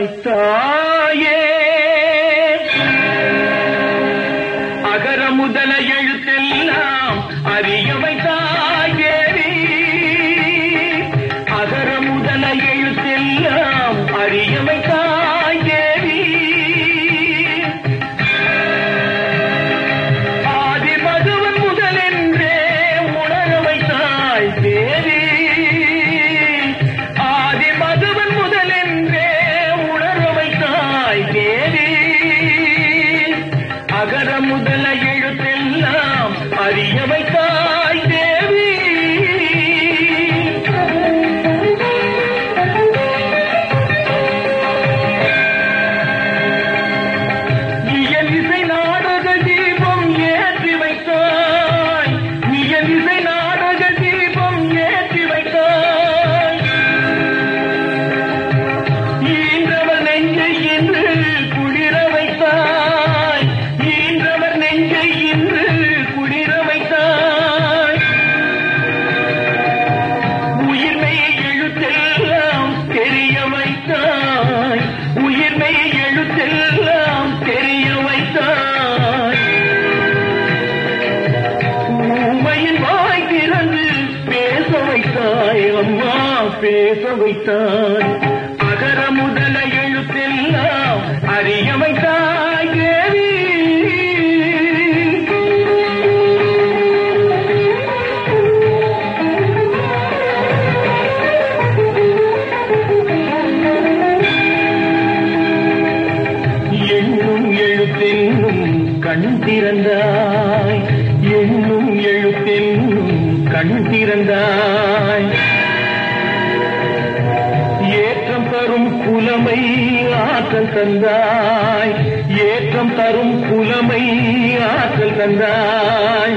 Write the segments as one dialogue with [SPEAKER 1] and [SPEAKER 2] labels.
[SPEAKER 1] வைத்தாயே அகர முதல எழுத்தெல்லாம் அறிய வைத்தாயே அகர முதல எழுத்தெல்லாம் அறிய வைத்தாயே ஆதி மதுவன் முதலென்றே உணர வைத்தாய் தேவி ஆதி மதுவன் முதலென்றே உணர வைத்தாய் தேவி அகர முதல எழுத்தெல்லாம் அறிய வைத்தாய் தேவி இயலிசை நாடக தீபம் ஏற்றி வைத்தாய் இயலிசை நாடக தீபம் ஏற்றி வைத்தாய் ஈன்றவர் நெஞ்சை இன்று குளிர வைத்தாய் ஈன்றவர் நெஞ்சை இன்று குளிர வைத்தாய் உயிர்மை எழுத்தெல்லாம் தெரிய வைத்தாய் உயிர்மை எழுத்தெல்லாம் தெரிய வைத்தாய் ஊமையின் வாய் திறந்து பேச வைத்தாய் அம்மா பேச வைத்தாய் அகர முதல எழுத்தெல்லாம் அறிய வைத்தாய் தேவி எண்ணும் எழுத்தென்னும் கண் திறந்தாய் எண்ணும் எழுத்தென்னும் கண் திறந்தாய் ஏற்றம் தரும் புலமை ஆற்றல் தந்தாய் ஏற்றம் தரும் புலமை ஆற்றல் தந்தாய்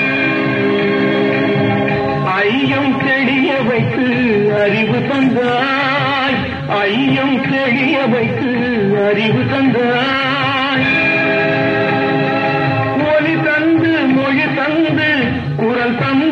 [SPEAKER 1] ஐயம் தெளிய வைத்து அறிவு தந்தாய் ஐயம் தெளிய வைத்து அறிவு தந்தாய் ஒளி தந்து மொழி தந்து குரல் தந்து